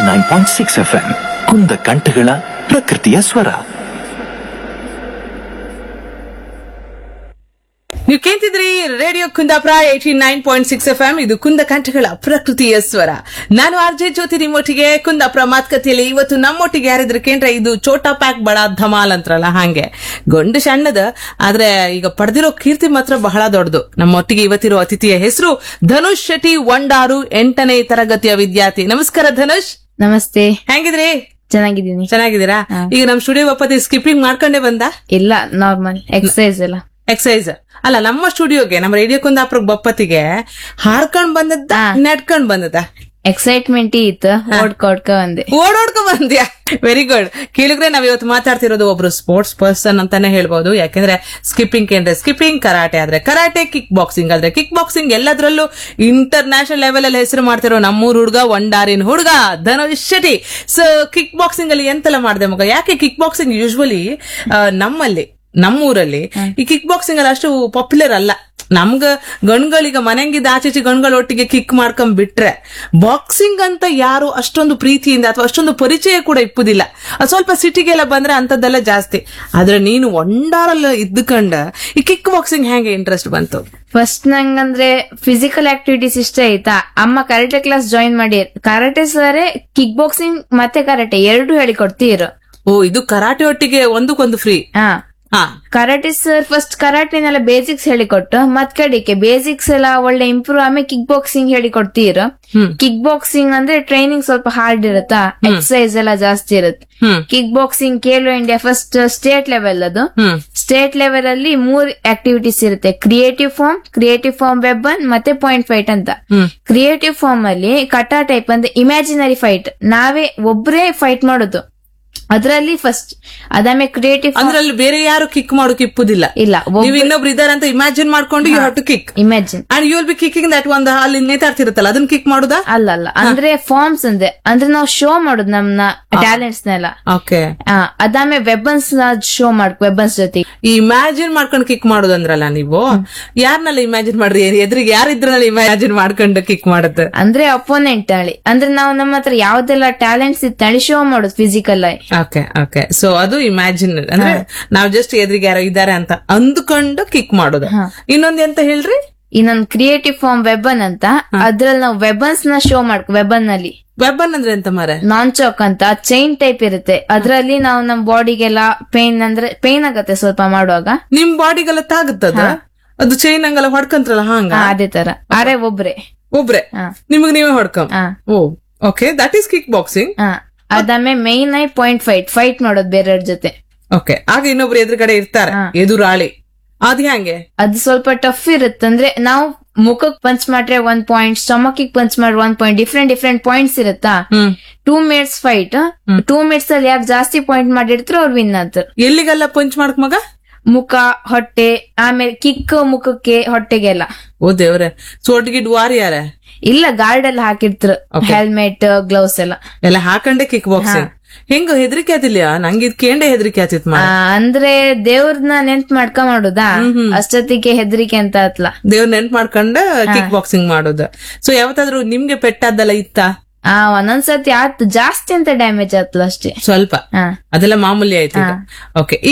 Nine point six F M ಕುಂದ ಕಂಠಗಳ ಪ್ರಕೃತಿಯ ಸ್ವರ ನೀವು ಕೇಳ್ತಿದ್ರಿ radio Kundapura eighty nine point six F M ಇದು ಕುಂದ ಕಂಠಗಳ ಪ್ರಕೃತಿಯ ಸ್ವರ ನಾನು ಆರ್ ಜೆ ಜ್ಯೋತಿ ನಿಮ್ಮೊಟ್ಟಿಗೆ ಕುಂದಾಪುರ ಮಾತುಕತೆಯಲ್ಲಿ ಇವತ್ತು ನಮ್ಮೊಟ್ಟಿಗೆ ಯಾರಿದ್ರೆ ಕೇಂದ್ರ ಇದು ಚೋಟಾ ಪ್ಯಾಕ್ ಬಡ ಧಮಾಲ್ ಅಂತಾರಲ್ಲ ಹಾಗೆ ಗಂಡು ಸಣ್ಣದ ಆದ್ರೆ ಈಗ ಪಡೆದಿರೋ ಕೀರ್ತಿ ಮಾತ್ರ ಬಹಳ ದೊಡ್ಡದು ನಮ್ಮೊಟ್ಟಿಗೆ ಇವತ್ತಿರೋ ಅತಿಥಿಯ ಹೆಸರು ಧನುಷ್ ಶೆಟ್ಟಿ ಒಂಡಾರು ಎಂಟನೇ ತರಗತಿಯ ವಿದ್ಯಾರ್ಥಿ ನಮಸ್ಕಾರ ಧನುಷ್ ನಮಸ್ತೆ ಹೆಂಗಿದ್ರಿ ಚೆನ್ನಾಗಿದ್ದೀನಿ ಚೆನ್ನಾಗಿದ್ದೀರಾ ಈಗ ನಮ್ ಸ್ಟುಡಿಯೋ ಒಪ್ಪತಿ ಸ್ಕಿಪ್ಪಿಂಗ್ ಮಾಡ್ಕೊಂಡೇ ಬಂದ ಇಲ್ಲ ನಾರ್ಮಲ್ ಎಕ್ಸಸೈಸ್ ಎಲ್ಲ ಎಕ್ಸಸೈಸ್ ಅಲ್ಲ ನಮ್ಮ ಸ್ಟುಡಿಯೋಗೆ ನಮ್ಮ ರೇಡಿಯೋ ಕುಂದಾಪುರ ಬಪ್ಪತ್ತಿಗೆ ಹಾರ್ಕೊಂಡ್ ಬಂದದ್ದ ನಡ್ಕೊಂಡ್ ಬಂದದ ಎಕ್ಸೈಟ್ಮೆಂಟ್ ಇತ್ತು ಓಡ್ಕೊಡ್ಕ ಬಂದೆ ಓಡೋಡ್ಕೊ ಬಂದ್ಯಾ ವೆರಿ ಗುಡ್ ಕೇಳಿದ್ರೆ ನಾವ್ ಇವತ್ತು ಮಾತಾಡ್ತಿರೋದು ಒಬ್ರು ಸ್ಪೋರ್ಟ್ಸ್ ಪರ್ಸನ್ ಅಂತಾನೆ ಹೇಳ್ಬೋದು ಯಾಕೆಂದ್ರೆ ಸ್ಕಿಪ್ಪಿಂಗ್ ಅಂದ್ರೆ ಸ್ಕಿಪ್ಪಿಂಗ್ ಕರಾಟೆ ಆದ್ರೆ ಕರಾಟೆ ಕಿಕ್ ಬಾಕ್ಸಿಂಗ್ ಆದ್ರೆ ಕಿಕ್ ಬಾಕ್ಸಿಂಗ್ ಎಲ್ಲದರಲ್ಲೂ ಇಂಟರ್ನ್ಯಾಷನಲ್ ಲೆವೆಲ್ ಅಲ್ಲಿ ಹೆಸರು ಮಾಡ್ತಿರೋ ನಮ್ಮೂರ್ ಹುಡುಗ ಒಂಡಾರಿನ ಹುಡುಗ Dhanush Shetty so kick boxing ಅಲ್ಲಿ ಎಂತೆಲ್ಲ ಮಾಡಿದೆ ಮಗ ಯಾಕೆ ಕಿಕ್ ಬಾಕ್ಸಿಂಗ್ ಯೂಶ್ವಲಿ ನಮ್ಮಲ್ಲಿ ನಮ್ಮೂರಲ್ಲಿ ಈ ಕಿಕ್ ಬಾಕ್ಸಿಂಗ್ ಅಲ್ಲಿ ಅಷ್ಟು ಪಾಪ್ಯುಲರ್ ಅಲ್ಲ ನಮ್ಗ ಗಣ್ಗಳೀಗ ಮನೆಂಗಿದ್ದ ಆಚೆಚೆ ಗಣ್ಗಳ ಒಟ್ಟಿಗೆ ಕಿಕ್ ಮಾಡ್ಕೊಂಡ್ ಬಿಟ್ರೆ ಬಾಕ್ಸಿಂಗ್ ಅಂತ ಯಾರು ಅಷ್ಟೊಂದು ಪ್ರೀತಿಯಿಂದ ಅಥವಾ ಅಷ್ಟೊಂದು ಪರಿಚಯ ಕೂಡ ಇಪ್ಪುದಿಲ್ಲ ಅದ್ ಸ್ವಲ್ಪ ಸಿಟಿಗೆಲ್ಲ ಬಂದ್ರೆ ಅಂತದ್ದೆಲ್ಲ ಜಾಸ್ತಿ ಆದ್ರೆ ನೀನು ಒಂಡಾರಲ್ಲ ಇದ್ದುಕೊಂಡ ಈ ಕಿಕ್ ಬಾಕ್ಸಿಂಗ್ ಹೆಂಗೆ ಇಂಟ್ರೆಸ್ಟ್ ಬಂತು ಫಸ್ಟ್ ನಂಗಂದ್ರೆ ಫಿಸಿಕಲ್ ಆಕ್ಟಿವಿಟೀಸ್ ಇಷ್ಟ ಆಯ್ತಾ ಅಮ್ಮ ಕರಾಟೆ ಕ್ಲಾಸ್ ಜಾಯಿನ್ ಮಾಡಿ ಕರಾಟೆ ಸರ್ ಕಿಕ್ ಬಾಕ್ಸಿಂಗ್ ಮತ್ತೆ ಕರಾಟೆ ಎರಡು ಹೇಳಿಕೊಡ್ತೀರು ಓ ಇದು ಕರಾಟೆ ಒಟ್ಟಿಗೆ ಒಂದಕ್ಕೊಂದು ಫ್ರೀ ಹಾ ಹಾ ಕರಾಟೆ ಸರ್ ಫಸ್ಟ್ ಕರಾಟೆನೆಲ್ಲ ಬೇಸಿಕ್ಸ್ ಹೇಳಿಕೊಟ್ಟು ಮತ್ ಕಡೆಗೆ ಬೇಸಿಕ್ಸ್ ಎಲ್ಲ ಒಳ್ಳೆ ಇಂಪ್ರೂವ್ ಆಮೇಲೆ ಕಿಕ್ ಬಾಕ್ಸಿಂಗ್ ಹೇಳಿಕೊಡ್ತೀರು ಹ್ಮ್. ಕಿಕ್ ಬಾಕ್ಸಿಂಗ್ ಅಂದ್ರೆ ಟ್ರೈನಿಂಗ್ ಸ್ವಲ್ಪ ಹಾರ್ಡ್ ಇರುತ್ತಾ ಎಕ್ಸಸೈಸ್ ಎಲ್ಲ ಜಾಸ್ತಿ ಇರುತ್ತೆ ಹ್ಮ್ kick boxing Khelo India first state level ಅದು ಹ್ಮ್ ಸ್ಟೇಟ್ ಲೆವೆಲ್ ಅಲ್ಲಿ ಮೂರ್ ಆಕ್ಟಿವಿಟೀಸ್ ಇರುತ್ತೆ creative form creative form weapon ಮತ್ತೆ ಪಾಯಿಂಟ್ ಫೈಟ್ ಅಂತ ಹ್ಮ್ ಕ್ರಿಯೇಟಿವ್ ಫಾರ್ಮ್ ಅಲ್ಲಿ ಕಟಾ ಟೈಪ್ ಅಂದ್ರೆ ಇಮ್ಯಾಜಿನರಿ ಫೈಟ್ ನಾವೇ ಒಬ್ರೇ ಫೈಟ್ ಮಾಡೋದು ಅದರಲ್ಲಿ ಫಸ್ಟ್ ಅದಾದ್ಮೇಲೆ ಕ್ರಿಯೇಟಿವ್ ಅಂದ್ರೆ ಅಲ್ಲಿ ಬೇರೆ ಯಾರು ಕಿಕ್ ಮಾಡೋಕೆ ಇಪ್ಪುದಿಲ್ಲ ಇಲ್ಲ ನೀವು ಇನ್ನೊಬ್ರು ಇದಾರೆ ಅಂತ ಇಮ್ಯಾಜಿನ್ ಮಾಡ್ಕೊಂಡು you have to kick imagine and you will be kicking that ಒಂದು ಅಲ್ಲಿ ನೇತಾಡ್ತಿರುತ್ತಲ್ಲ ಅದನ್ನ ಕಿಕ್ ಮಾಡುದಾ ಅಲ್ಲ ಅಲ್ಲ ಅಂದ್ರೆ ಫಾರ್ಮ್ಸ್ ಅಂದ್ರೆ ಅಂದ್ರೆ ನಾವು ಶೋ ಮಾಡೋದು ನಮ್ನ ಟ್ಯಾಲೆಂಟ್ಸ್ ನೆಲ್ಲ ಓಕೆ ಅದಾದ್ಮೇಲೆ ವೆಬನ್ಸ್ ಶೋ ಮಾಡ್ಕೊ ವೆಬನ್ಸ್ ಜೊತೆ ಈ ಇಮ್ಯಾಜಿನ್ ಮಾಡ್ಕೊಂಡು ಕಿಕ್ ಮಾಡೋದಂದ್ರಲ್ಲ ನೀವು ಯಾರನ್ನೆಲ್ಲ ಇಮ್ಯಾಜಿನ್ ಮಾಡ್ರಿ ಎದುರಿಗೆ ಯಾರಿದ್ರಲ್ಲ ಇಮ್ಯಾಜಿನ್ ಮಾಡ್ಕೊಂಡು ಕಿಕ್ ಮಾಡುತ್ತೆ ಅಂದ್ರೆ ಅಪೋನೆಂಟ್ ಹೇಳಿ ಅಂದ್ರೆ ನಾವು ನಮ್ಮ ಹತ್ರ ಯಾವ್ದೆಲ್ಲ ಟ್ಯಾಲೆಂಟ್ಸ್ ಇತ್ತು ಹೇಳಿ ಶೋ ಮಾಡೋದು ಫಿಸಿಕಲ್ ಆಗಿ ಓಕೆ ಓಕೆ ಸೊ ಅದು ಇಮ್ಯಾಜಿನ್ ಅಂದ್ರೆ ನಾವು ಜಸ್ಟ್ ಎದುರಿಗೆ ಯಾರೋ ಇದ್ದಾರೆ ಅಂತ ಅಂದ್ಕೊಂಡು ಕಿಕ್ ಮಾಡೋದು ಇನ್ನೊಂದ್ ಎಂತ ಹೇಳ್ರಿ ಇನ್ನೊಂದು ಕ್ರಿಯೇಟಿವ್ ಫಾರ್ಮ್ ವೆಬನ್ ಅಂತ ಅದ್ರಲ್ಲಿ ನಾವು ವೆಬನ್ಸ್ ನ ಶೋ ಮಾಡ್ಕೊ ವೆಬನ್ ನಲ್ಲಿ ವೆಬನ್ ಅಂದ್ರೆ ಎಂತ ಮಾರೆ ನಾನ್ ಚಾಕ್ ಅಂತ ಚೈನ್ ಟೈಪ್ ಇರುತ್ತೆ ಅದ್ರಲ್ಲಿ ನಾವು ನಮ್ ಬಾಡಿಗೆಲ್ಲ ಪೇನ್ ಅಂದ್ರೆ ಪೇನ್ ಆಗತ್ತೆ ಸ್ವಲ್ಪ ಮಾಡುವಾಗ ನಿಮ್ ಬಾಡಿಗೆಲ್ಲ ತಾಗುತ್ತದ ಅದು ಚೈನ್ ಹಂಗೆಲ್ಲ ಹೊಡ್ಕಂತ್ರಲ್ಲ ಹಂಗ ಆ, ಅದೇ ತರ ಅರೆ ಒಬ್ರೆ ಒಬ್ರೆ ಹಾ. ನಿಮಗ್ ನೀವೇ ಹೊಡ್ಕಂ ಹಾ. Oh okay that is kick boxing ಹಾ ಅದಾದ್ಮೇಲೆ ಮೇನ್ ಆಗಿ ಪಾಯಿಂಟ್ ಫೈಟ್ ಫೈಟ್ ಮಾಡೋದು ಬೇರೆಯವ್ರ ಜೊತೆ ಓಕೆ ಆಗ ಇನ್ನೊಬ್ರು ಎದುರುಗಡೆ ಇರ್ತಾರೆ ಎದುರಾಳಿ ಅದ್ ಹೆಂಗೆ ಅದು ಸ್ವಲ್ಪ ಟಫ್ ಇರುತ್ತೆ ಅಂದ್ರೆ ನಾವು ಮುಖಕ್ ಪಂಚ್ ಮಾಡ್ರೆ ಒಂದ್ ಪಾಯಿಂಟ್ ಸ್ಟಮಕ್ ಪಂಚ್ ಮಾಡ್ರೆ ಒಂದ್ ಪಾಯಿಂಟ್ ಡಿಫ್ರೆಂಟ್ ಡಿಫ್ರೆಂಟ್ ಪಾಯಿಂಟ್ಸ್ ಇರುತ್ತಾ ಹ್ಮ್ two minutes fight two minutes ಅಲ್ಲಿ ಯಾರು ಜಾಸ್ತಿ ಪಾಯಿಂಟ್ ಮಾಡಿರ್ತಾರೋ ಅವ್ರು ವಿನ್ ಆದ್ರು ಎಲ್ಲಿಗೆಲ್ಲ ಪಂಚ್ ಮಾಡಕ್ ಮಗ ಮುಖ ಹೊಟ್ಟೆ ಆಮೇಲೆ ಕಿಕ್ ಮುಖಕ್ಕೆ ಹೊಟ್ಟೆಗೆಲ್ಲ ಓ ದೇವ್ರೆ ಸೋಟ್ಗಿಡ್ ವಾರಿಯಾರ ಇಲ್ಲ ಗಾರ್ಡ್ ಎಲ್ಲ ಹಾಕಿರ್ತಾರೆ ಹೆಲ್ಮೆಟ್ ಗ್ಲೌಸ್ ಎಲ್ಲ ಎಲ್ಲ ಹಾಕೊಂಡೆ ಕಿಕ್ ಬಾಕ್ಸಿಂಗ್ ಹೆಂಗ ಹೆದರಿಕೆ ಆತಿಲ್ಲ ನಂಗೆ ಇದ್ ಕೇಂಡೆ ಹೆದರಿಕೆ ಆತಿತ್ ಮಾ ಆ, ಅಂದ್ರೆ ದೇವ್ರನ್ನ ನೆನ್ಪ್ ಮಾಡ್ಕ ಮಾಡುದಾ ಅಷ್ಟೊತ್ತಿಗೆ ಹೆದರಿಕೆ ಅಂತ ಅತ್ಲ ದೇವ್ರ ನೆನ್ಪ್ ಮಾಡ್ಕೊಂಡ ಕಿಕ್ ಬಾಕ್ಸಿಂಗ್ ಮಾಡೋದು ಸೊ ಯಾವತ್ತಾದ್ರೂ ನಿಮ್ಗೆ ಪೆಟ್ಟಾದ್ದಲ್ಲ ಇತ್ತ ಆ ಒಂದೊಂದ್ಸತಿ ಆತ್ ಜಾಸ್ತಿ ಅಂತ ಡ್ಯಾಮೇಜ್ ಆತ್ಲ ಅಷ್ಟೇ ಸ್ವಲ್ಪ ಹಾ ಅದೆಲ್ಲ ಮಾಮೂಲಿ ಆಯ್ತು ಓಕೆ